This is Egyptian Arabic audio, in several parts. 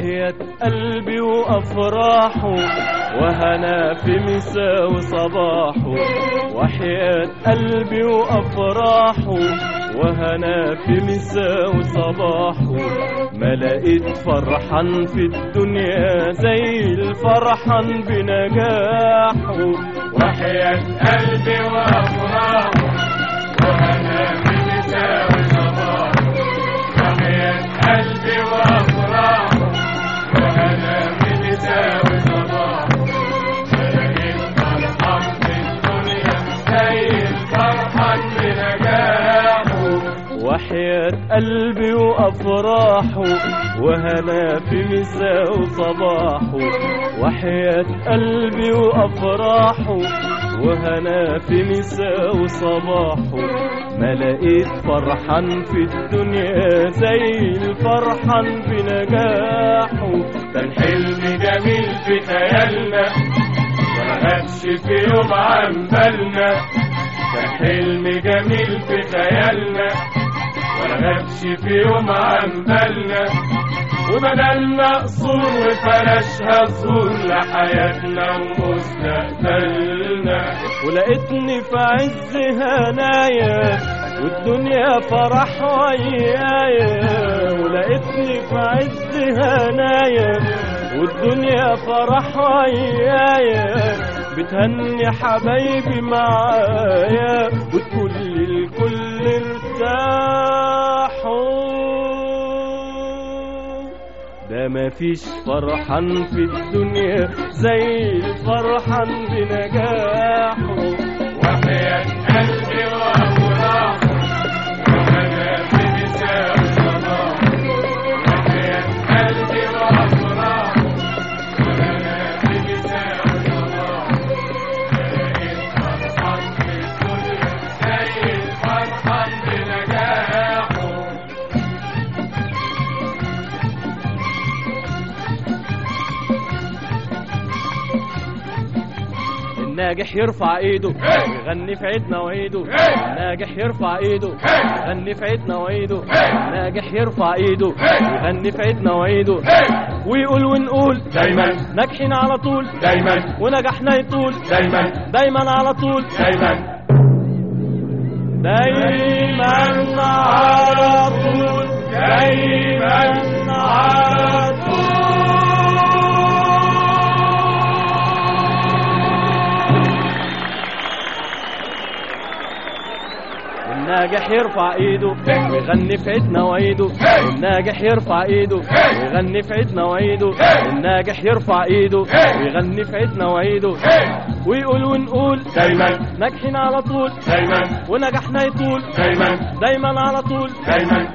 وحياة قلبي وأفراحه وهنا في مساء وصباحه وحياة قلبي وأفراحه وهنا في مساء وصباحه ما لقيت فرحان في الدنيا زي الفرحان بنجاحه وحياة قلبي وأفراحه وأنا في مساء وصباح وحياة قلبي وأفراحه وأنا في مساء وصباح لقيت فرحان في الدنيا زي الفرحان بنجاحه وحياة قلبي وأفراحه وهنا في مساء وصباحه وحياة قلبي وأفراحه وهنا في مساء وصباحه ما لقيت فرحان في الدنيا زي الفرحان بنجاحه كان حلم جميل في خيالنا ولا غابش في يوم عن بالنا كان حلم جميل في خيالنا ولا غابش في يوم عن بالنا وبدلنا قصور وفرشها زهور لحياتنا ومستقبلنا ولقيتني في عز هنايا والدنيا فرح ويايا ولقيتني في عز هنايا والدنيا فرح ويايا بتهني حبايبي معايا وتقول الكل ارتاحوا ده مفيش فرحان في الدنيا زي الفرحان بنجاحه وحياة قلبي وأفراحه وأنا في مساء الصباح وحياة قلبي وأفراحه وأنا في مساء الصباح لقيت فرحان في الدنيا زي الفرحان بنجاحه الناجح يرفع ايده ويغني في عيدنا وعيده الناجح يرفع ايده ويغني في عيدنا وعيده الناجح يرفع ايده ويغني في عيدنا وعيده ويقول ونقول دايما ناجحين على طول دايما ونجاحنا يطول دايما دايما على طول دايما دايما على طول دايما على طول الناجح يرفع ايده ويغني في عيدنا وعيده الناجح يرفع ايده ويغني في عيدنا وعيده الناجح يرفع ايده ويغني في عيدنا وعيده ويقول ونقول دايما ناجحين على طول دايما ونجاحنا يطول دايما دايما على طول دايما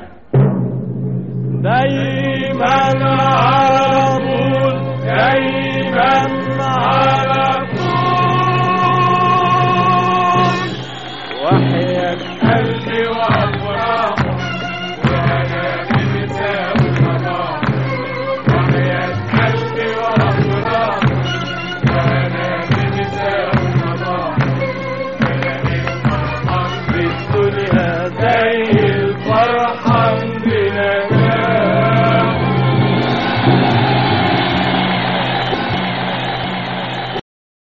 دايما على طول دايما